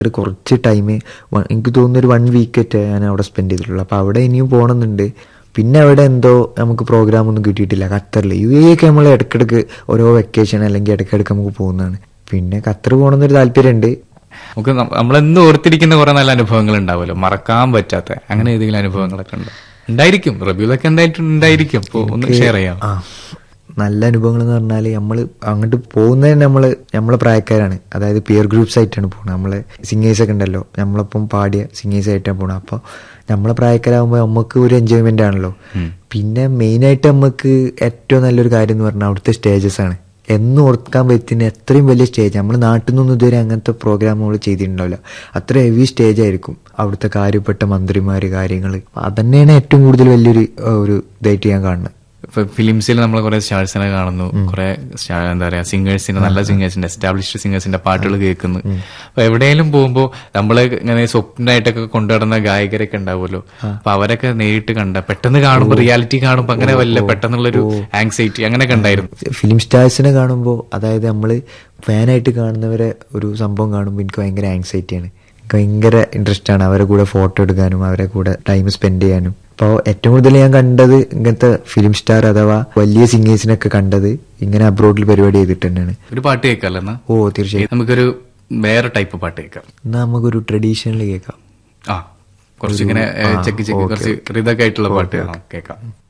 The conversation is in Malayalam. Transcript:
ഒരു കുറച്ച് ടൈം എനിക്ക് തോന്നുന്നു ഒരു വൺ വീക്കറ്റ് ഞാൻ അവിടെ സ്പെൻഡ് ചെയ്തിട്ടുള്ളൂ അപ്പോൾ അവിടെ ഇനിയും പോകണമെന്നുണ്ട് പിന്നെ അവിടെ എന്തോ നമുക്ക് പ്രോഗ്രാം ഒന്നും കിട്ടിയിട്ടില്ല ഖത്തറിൽ യു എ ഒക്കെ നമ്മൾ ഇടയ്ക്കിടയ്ക്ക് ഓരോ വെക്കേഷൻ അല്ലെങ്കിൽ ഇടയ്ക്കിടയ്ക്ക് നമുക്ക് പോകുന്നതാണ് പിന്നെ ഖത്തർ പോകണമെന്നൊരു താല്പര്യമുണ്ട് നമുക്ക് നം- നമ്മളെന്നും ഓർത്തിരിക്കുന്ന കുറെ നല്ല അനുഭവങ്ങൾ ഉണ്ടാവുമല്ലോ മറക്കാൻ പറ്റാത്ത അങ്ങനെ ഏതെങ്കിലും അനുഭവങ്ങളൊക്കെ ഉണ്ടോ ഉണ്ടായിരിക്കും റബിയുലൊക്കെ എന്തായിട്ടും ഉണ്ടായിരിക്കും അപ്പൊ ഒന്ന് ഷെയർ ചെയ്യാം ആ നല്ല അനുഭവങ്ങൾ എന്ന് പറഞ്ഞാൽ നമ്മൾ അങ്ങോട്ട് പോകുന്നത് നമ്മൾ നമ്മളെ പ്രായക്കാരാണ് അതായത് പിയർ ഗ്രൂപ്പ്സ് ആയിട്ടാണ് പോകുന്നത് നമ്മളെ സിംഗേഴ്സ് ഒക്കെ ഉണ്ടല്ലോ നമ്മളൊപ്പം പാടിയ സിംഗേഴ്സ് ആയിട്ടാണ് പോകുന്നത് അപ്പോൾ നമ്മളെ പ്രായക്കാരാകുമ്പോൾ നമുക്ക് ഒരു എൻജോയ്മെന്റ് ആണല്ലോ പിന്നെ മെയിനായിട്ട് നമുക്ക് ഏറ്റവും നല്ലൊരു കാര്യം എന്ന് പറഞ്ഞാൽ അവിടുത്തെ സ്റ്റേജസ് ആണ് എന്നും ഓർക്കാൻ പറ്റുന്ന എത്രയും വലിയ സ്റ്റേജ് നമ്മൾ നാട്ടിൽ നിന്നൊന്നും ഇതുവരെ അങ്ങനത്തെ പ്രോഗ്രാം നമ്മൾ ചെയ്തിട്ടുണ്ടാവില്ല അത്ര ഹെവി സ്റ്റേജ് ആയിരിക്കും അവിടുത്തെ കാര്യപ്പെട്ട മന്ത്രിമാര് കാര്യങ്ങൾ അതന്നെയാണ് ഏറ്റവും കൂടുതൽ വലിയൊരു ഏഹ്, ഒരു ഇതായിട്ട് ഞാൻ കാണുന്നത് ഇപ്പൊ ഫിലിംസിൽ നമ്മൾ കുറെ സ്റ്റാർസിനെ കാണുന്നു കുറെ സ്റ്റാ- എന്താ പറയാ സിംഗേഴ്സിന്റെ നല്ല സിംഗേഴ്സിന്റെ എസ്റ്റാബ്ലിഷ്ഡ് സിംഗേഴ്സിന്റെ പാട്ടുകൾ കേൾക്കുന്നു അപ്പൊ എവിടെയെങ്കിലും പോകുമ്പോൾ നമ്മള് ഇങ്ങനെ സ്വപ്നമായിട്ടൊക്കെ കൊണ്ടുവരുന്ന ഗായകരൊക്കെ ഉണ്ടാവുമല്ലോ അപ്പൊ അവരൊക്കെ നേരിട്ട് കണ്ട പെട്ടെന്ന് കാണുമ്പോൾ റിയാലിറ്റി കാണുമ്പോൾ അങ്ങനെ വല്ല പെട്ടെന്നുള്ളൊരു ആങ്സൈറ്റി അങ്ങനെയൊക്കെ ഉണ്ടായിരുന്നു ഫിലിം സ്റ്റാർസിനെ കാണുമ്പോൾ അതായത് നമ്മൾ ഫാനായിട്ട് കാണുന്നവരെ ഒരു സംഭവം കാണുമ്പോൾ എനിക്ക് ഭയങ്കര ആങ്സൈറ്റിയാണ് എനിക്ക് ഭയങ്കര ഇൻട്രസ്റ്റ് ആണ് അവരെ കൂടെ ഫോട്ടോ എടുക്കാനും അവരെ കൂടെ ടൈം സ്പെൻഡ് ചെയ്യാനും അപ്പോൾ ഏറ്റവും കൂടുതൽ ഞാൻ കണ്ടത് ഇങ്ങനത്തെ ഫിലിം സ്റ്റാർ അഥവാ വലിയ സിംഗേഴ്സിനൊക്കെ കണ്ടത് ഇങ്ങനെ അബ്രോഡിൽ പരിപാടി ചെയ്തിട്ട് തന്നെയാണ് ഒരു പാട്ട് കേൾക്കാമല്ലോ എന്നാ ഓ തീർച്ചയായും നമുക്കൊരു വേറെ ടൈപ്പ് പാട്ട് കേൾക്കാം എന്നാ നമുക്കൊരു ട്രഡീഷണൽ കേൾക്കാം ആ കുറച്ചിങ്ങനെ ചെക്ക് ചെക്ക് കുറച്ച് ഇതൊക്കെ ആയിട്ടുള്ള പാട്ട് ആ, കേൾക്കാം